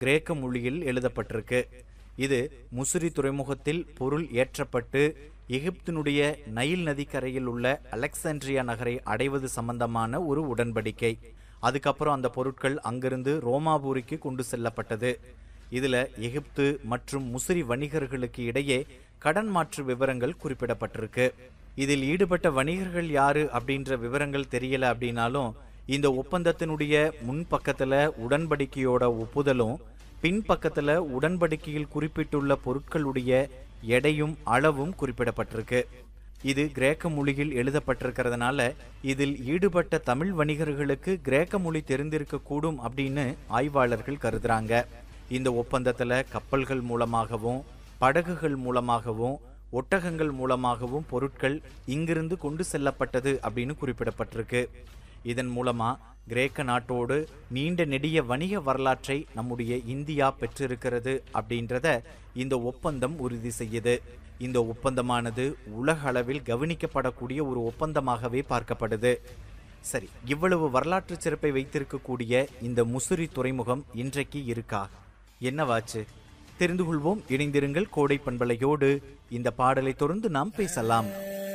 கிரேக்க மொழியில் எழுதப்பட்டிருக்கு இது முசிறி துறைமுகத்தில் பொருள் ஏற்றப்பட்டு எகிப்தினுடைய நைல் நதிக்கரையில் உள்ள அலெக்சாண்ட்ரியா நகரை அடைவது சம்பந்தமான ஒரு உடன்படிக்கை அதுக்கப்புறம் அந்த பொருட்கள் அங்கிருந்து ரோமாபூரிக்கு கொண்டு செல்லப்பட்டது இதுல எகிப்து மற்றும் முசிறி வணிகர்களுக்கு இடையே கடன் மாற்று விவரங்கள் குறிப்பிடப்பட்டிருக்கு இதில் ஈடுபட்ட வணிகர்கள் யாரு அப்படின்ற விவரங்கள் தெரியல அப்படின்னாலும் இந்த ஒப்பந்தத்தினுடைய முன் பக்கத்துல உடன்படிக்கையோட ஒப்புதலும் பின் பக்கத்துல உடன்படிக்கையில் குறிப்பிட்டுள்ள பொருட்களுடைய எடையும் அளவும் குறிப்பிடப்பட்டிருக்கு இது கிரேக்க மொழியில் எழுதப்பட்டிருக்கிறதுனால இதில் ஈடுபட்ட தமிழ் வணிகர்களுக்கு கிரேக்க மொழி தெரிந்திருக்க கூடும் அப்படின்னு ஆய்வாளர்கள் கருதுறாங்க இந்த ஒப்பந்தத்துல கப்பல்கள் மூலமாகவும் படகுகள் மூலமாகவும் ஒட்டகங்கள் மூலமாகவும் பொருட்கள் இங்கிருந்து கொண்டு செல்லப்பட்டது அப்படின்னு குறிப்பிடப்பட்டிருக்கு இதன் மூலமா கிரேக்க நாட்டோடு நீண்ட நெடிய வணிக வரலாற்றை நம்முடைய இந்தியா பெற்றிருக்கிறது அப்படின்றத இந்த ஒப்பந்தம் உறுதி செய்யுது இந்த ஒப்பந்தமானது உலக அளவில் கவனிக்கப்படக்கூடிய ஒரு ஒப்பந்தமாகவே பார்க்கப்படுது சரி இவ்வளவு வரலாற்று சிறப்பை வைத்திருக்கக்கூடிய இந்த முசிறி துறைமுகம் இன்றைக்கு இருக்கா என்னவாச்சு தெரிந்து கொள்வோம் இணைந்திருங்கள் கோடை பண்பலையோடு இந்த பாடலை தொடர்ந்து நாம் பேசலாம்